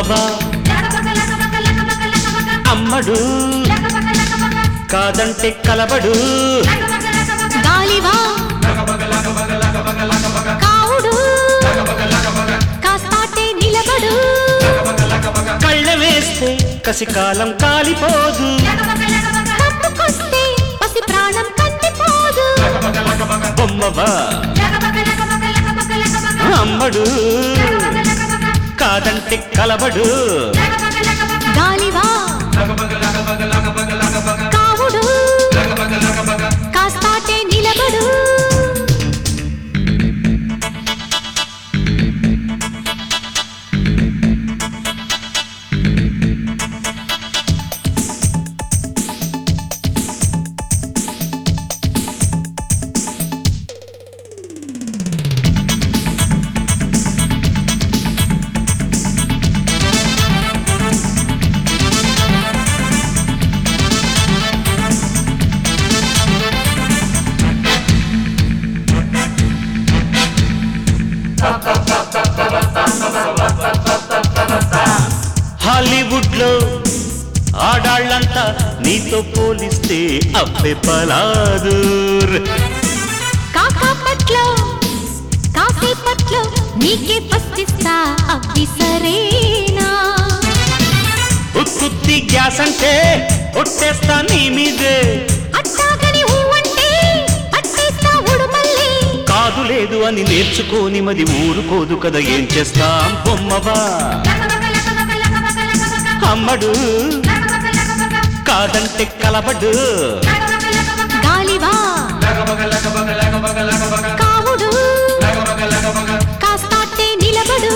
బొమ్మవా అమ్మడు కాదంటే కలబడు గాలివా కావుడు కాస్తాటే నిలబడు కళ్ళ వేస్తే కసికాలం కాలిపోదు కప్పుకొస్తే పసి ప్రాణం కందిపోదు బొమ్మవా అమ్మడు కాదంటే కలబడు గాలివా కావుడు కాస్తాటే నిలబడు హాలీవుడ్ లో ఆడాళ్ళంతా నీతో పోలిస్తే అబ్బె పలాదూర్ కాకాపట్లో కాసేపట్లో నీకే పస్తిస్తా అవి సరేనా ఉత్తుత్తి గ్యాస్ అంటే కొట్టేస్తా నీ మీదే అట్టాగని ఊవంటే అట్టేస్తా ఉడుమల్లి కాదు లేదు అని నేర్చుకోని మది ఊరుకోదు కదా ఏం చేస్తాం బొమ్మవా అమ్మడు కాదంటే కలబడు గాలివా కావుడు కాస్తాటే నిలబడు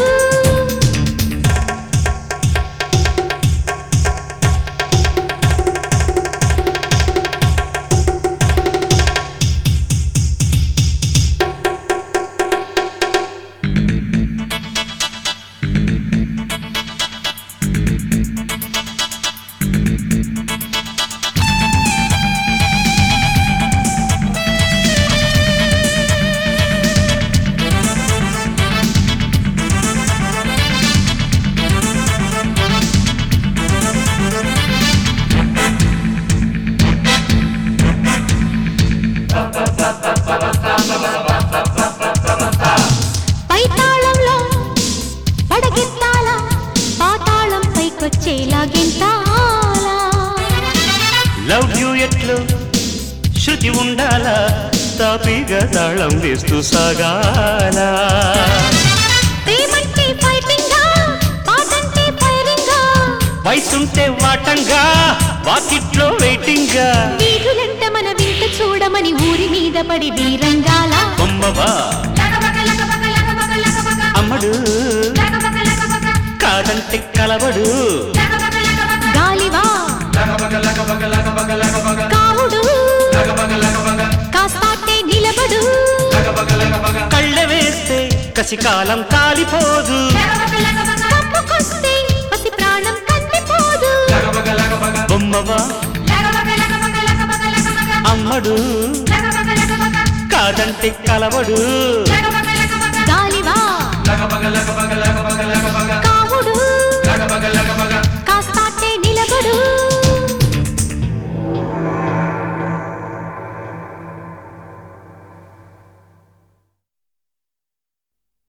పైతాళంలో పడగెత్తాలా పాతాళం పైకొచ్చేలా గెంతాలా లవ్ యూ ఎట్లు శృతి ఉండాలా తాపిగా తాళం వేస్తూ సాగాలా ప్రేమంటే ఫైటింగా పాటంటే ఫైరింగా వయసుంటే వాటంగా వాకిట్లో వెయిటింగ్గా వీధులంట మన వింత చూడమని ఊరి మీద పడి వీరంగాల బొమ్మవా అమ్మడు కాదంటే కలబడు గాలివా కావుడు కాస్తాటే నిలబడు కళ్ళ వేస్తే కసికాలం కాలిపోదు కప్పుకొస్తే పసి ప్రాణం కందిపోదు బొమ్మవా అమ్మడు కాదంటే కలబడు గాలివా